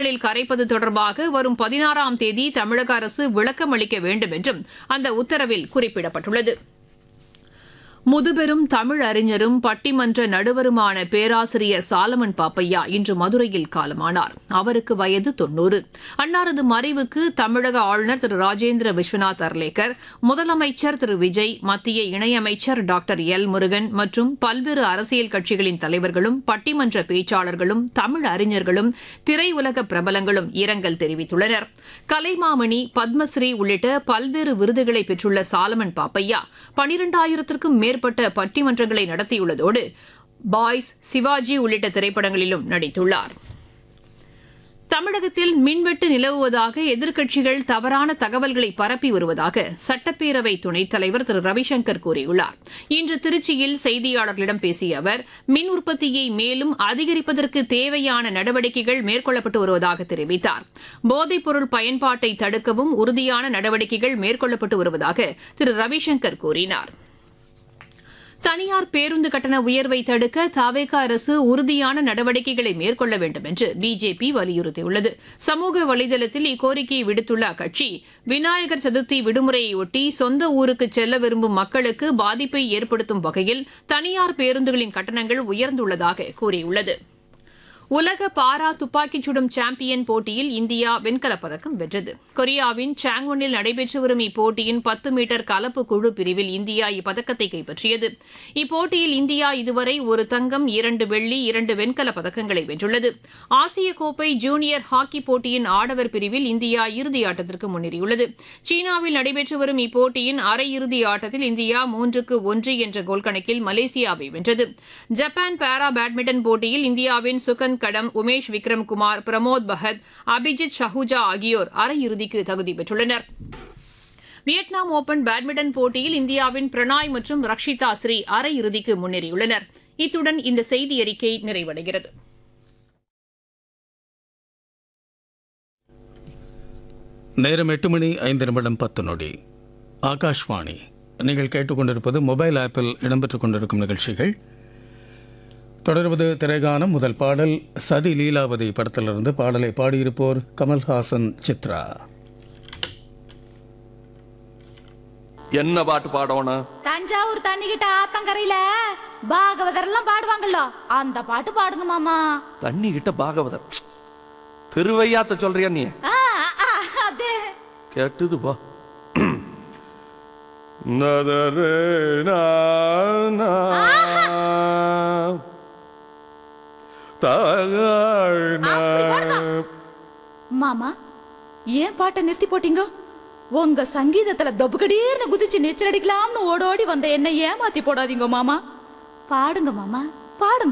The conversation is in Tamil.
ஆறுகளில் கரைப்பது தொடர்பாக வரும் பதினாறாம் தேதி தமிழக அரசு விளக்கம் அளிக்க வேண்டும் என்றும் அந்த உத்தரவில் குறிப்பிடப்பட்டுள்ளது முதுபெரும் தமிழ் அறிஞரும் பட்டிமன்ற நடுவருமான பேராசிரியர் சாலமன் பாப்பையா இன்று மதுரையில் காலமானார் அவருக்கு வயது தொன்னூறு அன்னாரது மறைவுக்கு தமிழக ஆளுநர் திரு ராஜேந்திர விஸ்வநாத் அர்லேக்கர் முதலமைச்சர் திரு விஜய் மத்திய இணையமைச்சர் டாக்டர் எல் முருகன் மற்றும் பல்வேறு அரசியல் கட்சிகளின் தலைவர்களும் பட்டிமன்ற பேச்சாளர்களும் தமிழ் அறிஞர்களும் திரையுலக பிரபலங்களும் இரங்கல் தெரிவித்துள்ளனர் கலைமாமணி பத்மஸ்ரீ உள்ளிட்ட பல்வேறு விருதுகளை பெற்றுள்ள சாலமன் பாப்பையா பனிரெண்டாயிரத்திற்கும் மேற்பட்ட பட்டிமன்றங்களை நடத்தியுள்ளதோடு பாய்ஸ் சிவாஜி உள்ளிட்ட திரைப்படங்களிலும் நடித்துள்ளார் தமிழகத்தில் மின்வெட்டு நிலவுவதாக எதிர்க்கட்சிகள் தவறான தகவல்களை பரப்பி வருவதாக சட்டப்பேரவை துணைத் தலைவர் திரு ரவிசங்கர் கூறியுள்ளார் இன்று திருச்சியில் செய்தியாளர்களிடம் பேசிய அவர் மின் உற்பத்தியை மேலும் அதிகரிப்பதற்கு தேவையான நடவடிக்கைகள் மேற்கொள்ளப்பட்டு வருவதாக தெரிவித்தார் போதைப் பொருள் பயன்பாட்டை தடுக்கவும் உறுதியான நடவடிக்கைகள் மேற்கொள்ளப்பட்டு வருவதாக திரு ரவிசங்கர் கூறினார் தனியார் பேருந்து கட்டண உயர்வை தடுக்க தவேக அரசு உறுதியான நடவடிக்கைகளை மேற்கொள்ள வேண்டும் என்று பிஜேபி வலியுறுத்தியுள்ளது சமூக வலைதளத்தில் இக்கோரிக்கையை விடுத்துள்ள அக்கட்சி விநாயகர் சதுர்த்தி விடுமுறையொட்டி சொந்த ஊருக்கு செல்ல விரும்பும் மக்களுக்கு பாதிப்பை ஏற்படுத்தும் வகையில் தனியார் பேருந்துகளின் கட்டணங்கள் உயர்ந்துள்ளதாக கூறியுள்ளது உலக பாரா துப்பாக்கிச் சுடும் சாம்பியன் போட்டியில் இந்தியா வெண்கலப் பதக்கம் வென்றது கொரியாவின் சாங்வனில் நடைபெற்று வரும் இப்போட்டியின் பத்து மீட்டர் கலப்பு குழு பிரிவில் இந்தியா இப்பதக்கத்தை கைப்பற்றியது இப்போட்டியில் இந்தியா இதுவரை ஒரு தங்கம் இரண்டு வெள்ளி இரண்டு வெண்கல பதக்கங்களை வென்றுள்ளது ஆசிய கோப்பை ஜூனியர் ஹாக்கி போட்டியின் ஆடவர் பிரிவில் இந்தியா இறுதி ஆட்டத்திற்கு முன்னேறியுள்ளது சீனாவில் நடைபெற்று வரும் இப்போட்டியின் அரையிறுதி ஆட்டத்தில் இந்தியா மூன்றுக்கு ஒன்று என்ற கோல் கணக்கில் மலேசியாவை வென்றது ஜப்பான் பாரா பேட்மிண்டன் போட்டியில் இந்தியாவின் சுகந்த் கடம் உமேஷ் விக்ரம் குமார் பிரமோத் பகத் அபிஜித் ஷஹூஜா ஆகியோர் அரையிறுதிக்கு தகுதி பெற்றுள்ளனர் வியட்நாம் ஓபன் பேட்மிண்டன் போட்டியில் இந்தியாவின் பிரணாய் மற்றும் ரக்ஷிதா ஸ்ரீ அரையிறுதிக்கு முன்னேறியுள்ளனர் இத்துடன் இந்த செய்தி அறிக்கை நிறைவடைகிறது நேரம் எட்டு மணி ஐந்து நிமிடம் பத்து நொடி ஆகாஷ்வாணி நீங்கள் கேட்டுக்கொண்டிருப்பது மொபைல் ஆப்பில் இடம்பெற்றுக் கொண்டிருக்கும் நிகழ்ச்சிகள் தொடர்வது திரைகானம் முதல் பாடல் சதி லீலாவதி படத்திலிருந்து பாடலை பாடியிருப்போர் கமல்ஹாசன் சித்ரா என்ன பாட்டு பாடணும் தஞ்சாவூர் தண்ணிக்கிட்ட ஆத்தங்கரையில பாகவதர் எல்லாம் பாடுவாங்கல்ல அந்த பாட்டு பாடுங்க மாமா தண்ணி கிட்ட பாகவதர் திருவையாத்த சொல்றியா நீ ஆ, ஆ, அது கேட்டுது பா நதரே நா, நா. தாழ் நா. மாமா ஏன் பாட்டை நிறுத்தி போட்டீங்க உங்க சங்கீதத்துல தொபுகடீர்னு குதிச்சு நீச்சல் அடிக்கலாம்னு ஓடோடி வந்த என்ன ஏமாத்தி போடாதீங்க மாமா பாடுங்க மாமா பாடுங்க